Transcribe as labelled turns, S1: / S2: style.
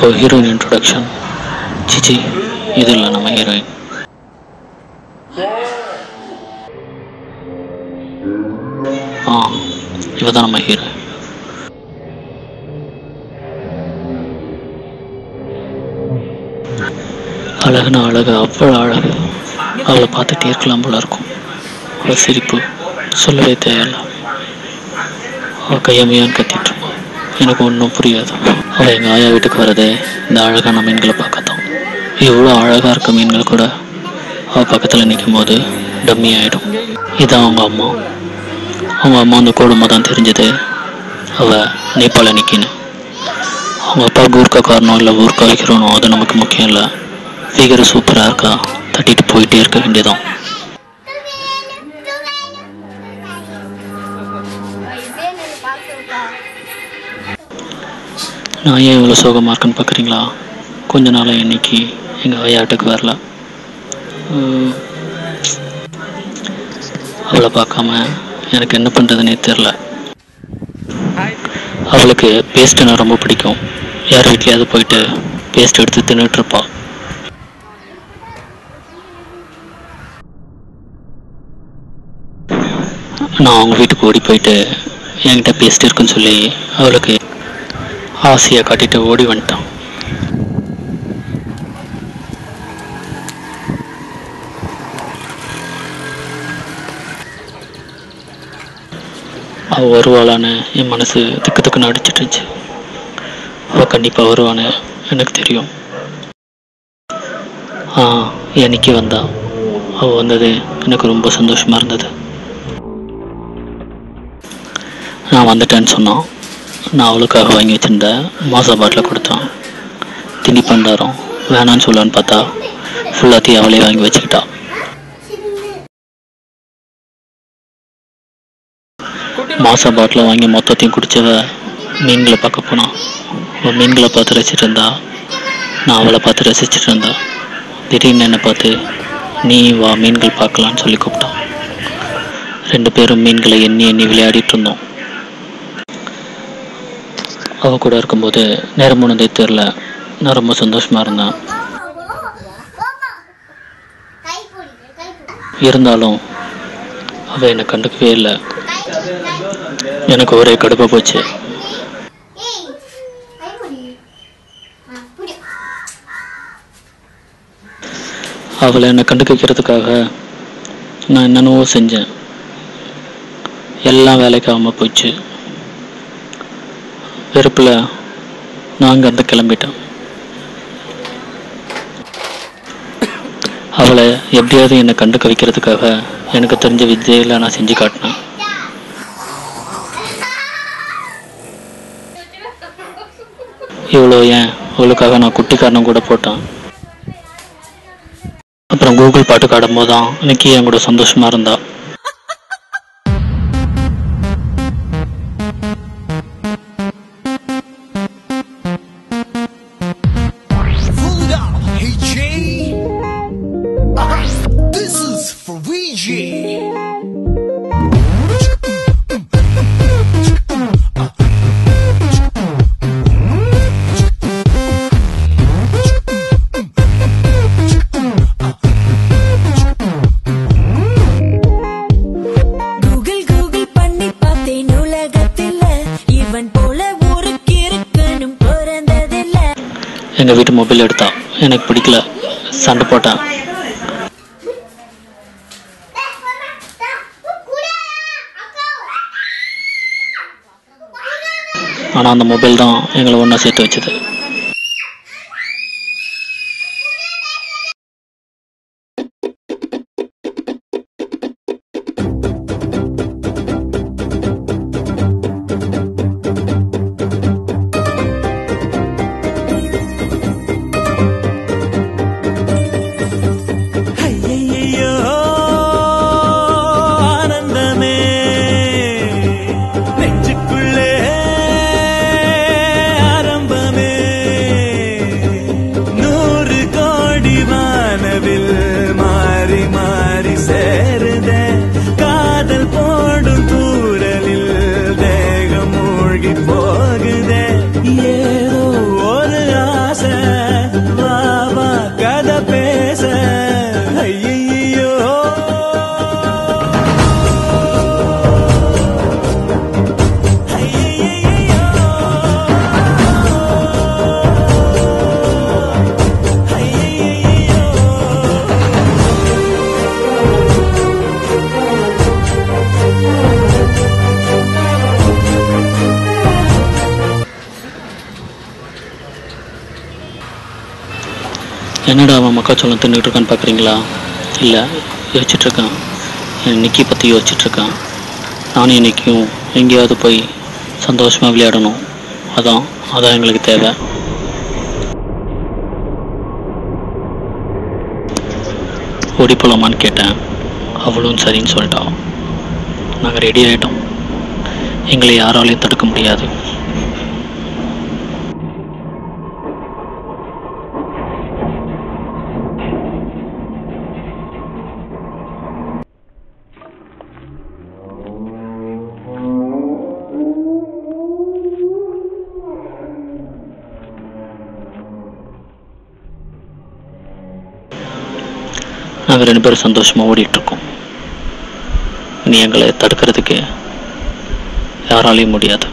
S1: இப்போ heroine introduction சிச்சி இது இல்லை நம்ம ஹீரோயின் ஆ இவ தான் நம்ம ஹீரோயின் அழகுனா அழகு அவ்வளோ அழகு அவளை பார்த்துட்டே இருக்கலாம் போல இருக்கும் அவள் சிரிப்பு சொல்லவே தேவையில்ல அவள் கையமையான்னு கத்திட்டு இருப்பான் எனக்கு ஒன்றும் புரியாது அவள் எங்கள் ஆயா வீட்டுக்கு வரதே இந்த அழகான மீன்களை பார்க்கத்தான் எவ்வளோ அழகாக இருக்க மீன்கள் கூட அவள் பக்கத்தில் நிற்கும் போது டம்மி ஆகிடும் இதான் அவங்க அம்மா அவங்க அம்மா அந்த கோடுமா தான் தெரிஞ்சது அவள் நேபாள நிற்கின்னு அவங்க அப்பா கூர்க்கா காரணம் இல்லை ஊர்க்கா வைக்கிறோனோ அது நமக்கு முக்கியம் இல்லை ஃபிகர் சூப்பராக இருக்கா தட்டிட்டு போயிட்டே இருக்க வேண்டியதான் நான் ஏன் இவ்வளோ சோகமாக இருக்கேன்னு பார்க்குறீங்களா கொஞ்ச நாளாக இன்னைக்கு எங்கள் ஐயாட்டுக்கு வரல உம், அவளை பார்க்காம எனக்கு என்ன பண்ணுறதுனே தெரில அவளுக்கு பேஸ்ட்டுனா ரொம்ப பிடிக்கும் யார் வீட்லையாவது போயிட்டு பேஸ்ட் எடுத்து தின்னுட்டு இருப்பா நான் அவங்க வீட்டுக்கு ஓடி போயிட்டு என்கிட்ட பேஸ்ட் இருக்குன்னு சொல்லி அவளுக்கு ஆசையை காட்டிட்டு ஓடி வந்துட்டான் அவள் வருவாளான்னு என் மனசு திக்கு திக்குன்னு அடிச்சிட்டு இருந்துச்சு அவள் கண்டிப்பாக வருவான்னு எனக்கு தெரியும் ஆ என்னைக்கு வந்தா அவள் வந்தது எனக்கு ரொம்ப சந்தோஷமாக இருந்தது நான் வந்துட்டேன்னு சொன்னான் நான் அவளுக்காக வாங்கி வச்சிருந்த மாசா பாட்டில் கொடுத்தான் திணி பண்டாரம் வேணான்னு சொல்லலான்னு பார்த்தா ஃபுல்லாத்தையும் அவளே வாங்கி வச்சுக்கிட்டா மாசா பாட்டில் வாங்கி மொத்தத்தையும் குடிச்சவ மீன்களை பார்க்க போனான் அவள் மீன்களை பார்த்து ரசிச்சிட்டு இருந்தா நான் அவளை பார்த்து ரசிச்சிட்டு இருந்தா திடீர்னு என்னை பார்த்து நீ வா மீன்கள் பார்க்கலான்னு சொல்லி கூப்பிட்டான் ரெண்டு பேரும் மீன்களை எண்ணி எண்ணி விளையாடிட்டு இருந்தோம் அவ கூட இருக்கும்போது நேரம் போனதே தெரில நான் ரொம்ப சந்தோஷமா இருந்தேன் இருந்தாலும் அவ என்னை கண்டுக்கவே இல்லை எனக்கு ஒரே கடுப்பாக போச்சு அவளை என்னை கண்டுக்க வைக்கிறதுக்காக நான் என்னென்னவோ செஞ்சேன் எல்லாம் வேலைக்காகாம போச்சு வெறுப்பில் நான் அங்கேருந்து கிளம்பிட்டேன் அவளை எப்படியாவது என்னை கண்டுக்க வைக்கிறதுக்காக எனக்கு தெரிஞ்ச வித்தியில நான் செஞ்சு காட்டினேன் இவ்வளோ ஏன் அவளுக்காக நான் குட்டிக்காரனும் கூட போட்டேன் அப்புறம் கூகுள் பாட்டு காடும் போது தான் நிக்கி என் கூட சந்தோஷமா இருந்தா
S2: Hold up, hey Jay. Uh, this is for VJ.
S3: Google Google பண்ணி பார்த்தேன் உலகத்துல இவன் போல ஒரு கிறுக்கனும் பிறந்ததில்ல
S1: எங்கள் வீட்டு மொபைல் எடுத்தா எனக்கு பிடிக்கல சண்டை போட்டேன் ஆனால் அந்த மொபைல் தான் எங்களை ஒன்றா சேர்த்து வச்சது
S4: ஐயையையோ, ஆனந்தமே நெஞ்சுக்குள்ளே ஆரம்பமே நூறு கோடி வானவில் மாறி மாறி சேருதே காதல் போடும் தூரலில் தேகம் மூழ்கி போகுதே ஏதோ ஒரு ஆசை
S1: என்னடா அவன் மக்காச்சோளம் தின்னுட்டு இருக்கான்னு பார்க்குறீங்களா இல்லை யோசிச்சுட்ருக்கான் என் நிக்கி பற்றி யோசிச்சுட்ருக்கான் நானும் இன்னைக்கும் எங்கேயாவது போய் சந்தோஷமாக விளையாடணும் அதான் அதான் எங்களுக்கு தேவை ஓடி போகலாமான்னு கேட்டேன் அவளும் சரின்னு சொல்லிட்டான் நாங்கள் ரெடி ஆகிட்டோம் எங்களை யாராலையும் தடுக்க முடியாது நாங்கள் ரெண்டு பேரும் சந்தோஷமாக ஓடிட்டுருக்கோம் இனி எங்களை தடுக்கிறதுக்கு யாராலையும் முடியாது